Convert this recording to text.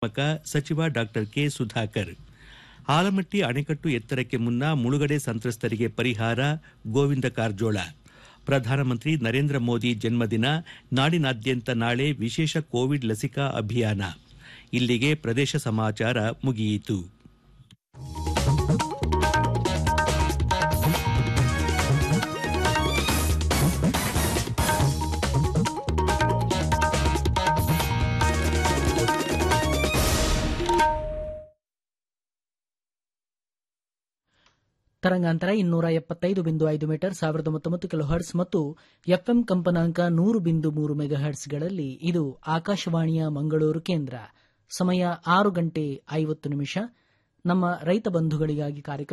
ನೇಮಕ ಸಚಿವ ಡಾ ಕೆ ಸುಧಾಕರ್ ಆಲಮಟ್ಟಿ ಅಣೆಕಟ್ಟು ಎತ್ತರಕ್ಕೆ ಮುನ್ನ ಮುಳುಗಡೆ ಸಂತ್ರಸ್ತರಿಗೆ ಪರಿಹಾರ ಗೋವಿಂದ ಕಾರಜೋಳ ಪ್ರಧಾನಮಂತ್ರಿ ನರೇಂದ್ರ ಮೋದಿ ಜನ್ಮದಿನ ನಾಡಿನಾದ್ಯಂತ ನಾಳೆ ವಿಶೇಷ ಕೋವಿಡ್ ಲಸಿಕಾ ಅಭಿಯಾನ ಇಲ್ಲಿಗೆ ಪ್ರದೇಶ ಸಮಾಚಾರ ಮುಗಿಯಿತು ತರಂಗಾಂತರ ಇನ್ನೂರ ಎಪ್ಪತ್ತೈದು ಬಿಂದು ಐದು ಮೀಟರ್ ಸಾವಿರದ ಮೊತ್ತೊಂಬತ್ತು ಕಿಲೋ ಹರ್ಟ್ಸ್ ಮತ್ತು ಎಫ್ಎಂ ಕಂಪನಾಂಕ ನೂರು ಬಿಂದು ಮೂರು ಮೆಗಾ ಹರ್ಟ್ಸ್ಗಳಲ್ಲಿ ಇದು ಆಕಾಶವಾಣಿಯ ಮಂಗಳೂರು ಕೇಂದ್ರ ಸಮಯ ಆರು ಗಂಟೆ ಐವತ್ತು ನಿಮಿಷ ನಮ್ಮ ರೈತ ಬಂಧುಗಳಿಗಾಗಿ ಕಾರ್ಯಕ್ರಮ